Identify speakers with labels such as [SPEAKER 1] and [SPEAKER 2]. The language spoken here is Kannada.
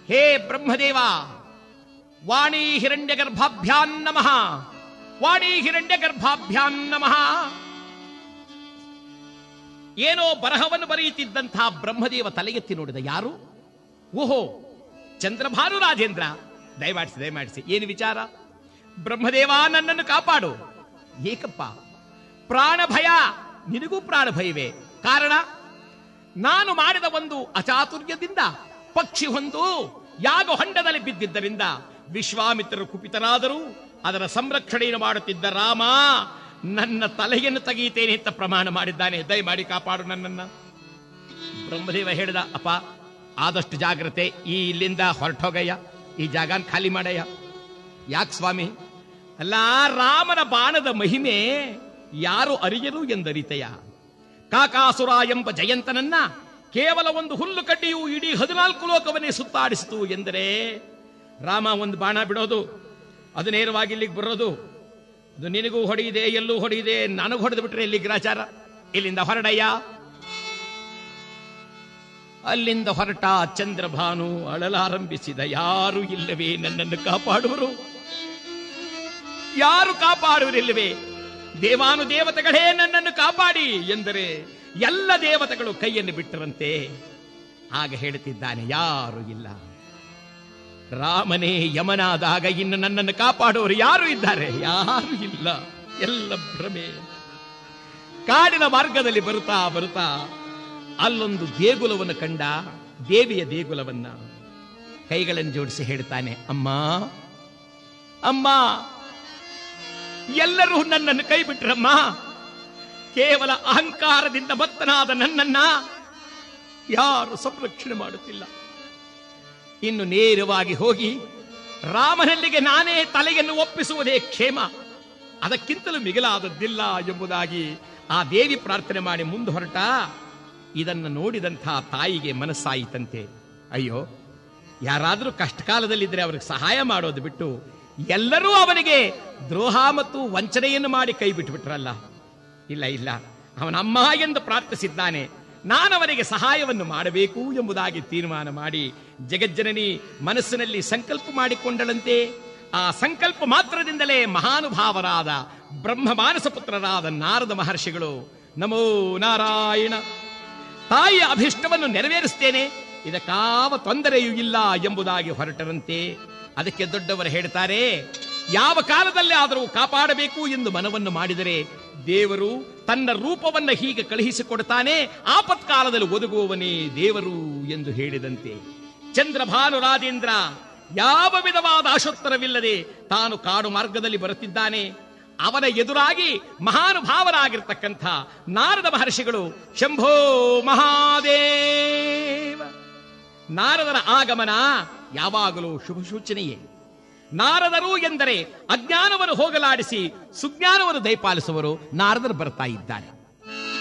[SPEAKER 1] ಹೇ ಬ್ರಹ್ಮದೇವ ವಾಣಿ ಹಿರಣ್ಯ ಗರ್ಭಾಭ್ಯಾನ್ ನಮಃ ವಾಣಿ ಹಿರಣ್ಯ ಗರ್ಭಾಭ್ಯಾನ್ ನಮಃ ಏನೋ ಬರಹವನ್ನು ಬರೆಯುತ್ತಿದ್ದಂತಹ ಬ್ರಹ್ಮದೇವ ತಲೆಗೆತ್ತಿ ನೋಡಿದ ಯಾರು ಓಹೋ ಚಂದ್ರಭಾನು ರಾಜೇಂದ್ರ ದಯಮಾಡಿಸಿ ದಯಮಾಡಿಸಿ ಏನು ವಿಚಾರ ಬ್ರಹ್ಮದೇವ ನನ್ನನ್ನು ಕಾಪಾಡು ಏಕಪ್ಪ ಪ್ರಾಣ ಭಯ ನಿನಗೂ ಪ್ರಾಣ ಭಯವೇ ಕಾರಣ ನಾನು ಮಾಡಿದ ಒಂದು ಅಚಾತುರ್ಯದಿಂದ ಪಕ್ಷಿ ಹೊಂದು ಯಾಗ ಹೊಂಡದಲ್ಲಿ ಬಿದ್ದಿದ್ದರಿಂದ ವಿಶ್ವಾಮಿತ್ರರು ಕುಪಿತರಾದರು ಅದರ ಸಂರಕ್ಷಣೆಯನ್ನು ಮಾಡುತ್ತಿದ್ದ ರಾಮ ನನ್ನ ತಲೆಯನ್ನು ತೆಗೆಯುತ್ತೇನೆ ಅಂತ ಪ್ರಮಾಣ ಮಾಡಿದ್ದಾನೆ ದಯಮಾಡಿ ಕಾಪಾಡು ನನ್ನನ್ನ ಬ್ರಹ್ಮದೇವ ಹೇಳಿದ ಅಪ್ಪ ಆದಷ್ಟು ಜಾಗ್ರತೆ ಈ ಇಲ್ಲಿಂದ ಹೊರಟೋಗಯ್ಯ ಈ ಜಾಗನ ಖಾಲಿ ಮಾಡಯ್ಯ ಯಾಕೆ ಸ್ವಾಮಿ ಅಲ್ಲ ರಾಮನ ಬಾಣದ ಮಹಿಮೆ ಯಾರು ಅರಿಯರು ಎಂದರಿತೆಯ ಕಾಕಾಸುರ ಎಂಬ ಜಯಂತನನ್ನ ಕೇವಲ ಒಂದು ಹುಲ್ಲು ಕಡ್ಡಿಯು ಇಡೀ ಹದಿನಾಲ್ಕು ಲೋಕವನ್ನೇ ಸುತ್ತಾಡಿಸಿತು ಎಂದರೆ ರಾಮ ಒಂದು ಬಾಣ ಬಿಡೋದು ಅದು ನೇರವಾಗಿ ಇಲ್ಲಿಗೆ ಬರೋದು ಅದು ನಿನಗೂ ಹೊಡೆಯಿದೆ ಎಲ್ಲೂ ಹೊಡೆಯಿದೆ ನನಗೂ ಹೊಡೆದು ಬಿಟ್ರೆ ಇಲ್ಲಿ ಗ್ರಾಚಾರ ಇಲ್ಲಿಂದ ಹೊರಡಯ್ಯ ಅಲ್ಲಿಂದ ಹೊರಟ ಚಂದ್ರಭಾನು ಅಳಲಾರಂಭಿಸಿದ ಯಾರು ಇಲ್ಲವೇ ನನ್ನನ್ನು ಕಾಪಾಡುವರು ಯಾರು ಕಾಪಾಡುವರಿಲ್ಲವೇ ದೇವಾನು ದೇವತೆಗಳೇ ನನ್ನನ್ನು ಕಾಪಾಡಿ ಎಂದರೆ ಎಲ್ಲ ದೇವತೆಗಳು ಕೈಯನ್ನು ಬಿಟ್ಟರಂತೆ ಆಗ ಹೇಳುತ್ತಿದ್ದಾನೆ ಯಾರು ಇಲ್ಲ ರಾಮನೇ ಯಮನಾದಾಗ ಇನ್ನು ನನ್ನನ್ನು ಕಾಪಾಡುವವರು ಯಾರು ಇದ್ದಾರೆ ಯಾರು ಇಲ್ಲ ಎಲ್ಲ ಭ್ರಮೆ ಕಾಡಿನ ಮಾರ್ಗದಲ್ಲಿ ಬರುತ್ತಾ ಬರುತ್ತಾ ಅಲ್ಲೊಂದು ದೇಗುಲವನ್ನು ಕಂಡ ದೇವಿಯ ದೇಗುಲವನ್ನ ಕೈಗಳನ್ನು ಜೋಡಿಸಿ ಹೇಳ್ತಾನೆ ಅಮ್ಮ ಅಮ್ಮ ಎಲ್ಲರೂ ನನ್ನನ್ನು ಕೈ ಬಿಟ್ರಮ್ಮ ಕೇವಲ ಅಹಂಕಾರದಿಂದ ಮತ್ತನಾದ ನನ್ನನ್ನ ಯಾರು ಸಂರಕ್ಷಣೆ ಮಾಡುತ್ತಿಲ್ಲ ಇನ್ನು ನೇರವಾಗಿ ಹೋಗಿ ರಾಮನಲ್ಲಿಗೆ ನಾನೇ ತಲೆಯನ್ನು ಒಪ್ಪಿಸುವುದೇ ಕ್ಷೇಮ ಅದಕ್ಕಿಂತಲೂ ಮಿಗಿಲಾದದ್ದಿಲ್ಲ ಎಂಬುದಾಗಿ ಆ ದೇವಿ ಪ್ರಾರ್ಥನೆ ಮಾಡಿ ಮುಂದೆ ಹೊರಟ ಇದನ್ನು ನೋಡಿದಂಥ ತಾಯಿಗೆ ಮನಸ್ಸಾಯಿತಂತೆ ಅಯ್ಯೋ ಯಾರಾದರೂ ಕಷ್ಟಕಾಲದಲ್ಲಿದ್ದರೆ ಅವ್ರಿಗೆ ಸಹಾಯ ಮಾಡೋದು ಬಿಟ್ಟು ಎಲ್ಲರೂ ಅವನಿಗೆ ದ್ರೋಹ ಮತ್ತು ವಂಚನೆಯನ್ನು ಮಾಡಿ ಕೈ ಬಿಟ್ಟುಬಿಟ್ರಲ್ಲ ಇಲ್ಲ ಇಲ್ಲ ಅವನಮ್ಮ ಎಂದು ಪ್ರಾರ್ಥಿಸಿದ್ದಾನೆ ನಾನವನಿಗೆ ಸಹಾಯವನ್ನು ಮಾಡಬೇಕು ಎಂಬುದಾಗಿ ತೀರ್ಮಾನ ಮಾಡಿ ಜಗಜ್ಜನನಿ ಮನಸ್ಸಿನಲ್ಲಿ ಸಂಕಲ್ಪ ಮಾಡಿಕೊಂಡಳಂತೆ ಆ ಸಂಕಲ್ಪ ಮಾತ್ರದಿಂದಲೇ ಮಹಾನುಭಾವರಾದ ಬ್ರಹ್ಮ ಮಾನಸ ಪುತ್ರರಾದ ನಾರದ ಮಹರ್ಷಿಗಳು ನಮೋ ನಾರಾಯಣ ತಾಯಿಯ ಅಭಿಷ್ಟವನ್ನು ನೆರವೇರಿಸ್ತೇನೆ ಇದಕ್ಕಾವ ತೊಂದರೆಯೂ ಇಲ್ಲ ಎಂಬುದಾಗಿ ಹೊರಟರಂತೆ ಅದಕ್ಕೆ ದೊಡ್ಡವರು ಹೇಳ್ತಾರೆ ಯಾವ ಕಾಲದಲ್ಲಿ ಆದರೂ ಕಾಪಾಡಬೇಕು ಎಂದು ಮನವನ್ನು ಮಾಡಿದರೆ ದೇವರು ತನ್ನ ರೂಪವನ್ನ ಹೀಗೆ ಕಳುಹಿಸಿಕೊಡ್ತಾನೆ ಆಪತ್ಕಾಲದಲ್ಲಿ ಒದಗುವವನೇ ದೇವರು ಎಂದು ಹೇಳಿದಂತೆ ಚಂದ್ರಭಾನು ರಾಜೇಂದ್ರ ಯಾವ ವಿಧವಾದ ಆಶೋತ್ತರವಿಲ್ಲದೆ ತಾನು ಕಾಡು ಮಾರ್ಗದಲ್ಲಿ ಬರುತ್ತಿದ್ದಾನೆ ಅವನ ಎದುರಾಗಿ ಮಹಾನುಭಾವರಾಗಿರ್ತಕ್ಕಂಥ ನಾರದ ಮಹರ್ಷಿಗಳು ಶಂಭೋ ಮಹಾದೇವ ನಾರದರ ಆಗಮನ ಯಾವಾಗಲೂ ಶುಭ ಸೂಚನೆಯೇ ನಾರದರು ಎಂದರೆ ಅಜ್ಞಾನವನ್ನು ಹೋಗಲಾಡಿಸಿ ಸುಜ್ಞಾನವನ್ನು ದಯಪಾಲಿಸುವರು ನಾರದರು ಬರ್ತಾ ಇದ್ದಾರೆ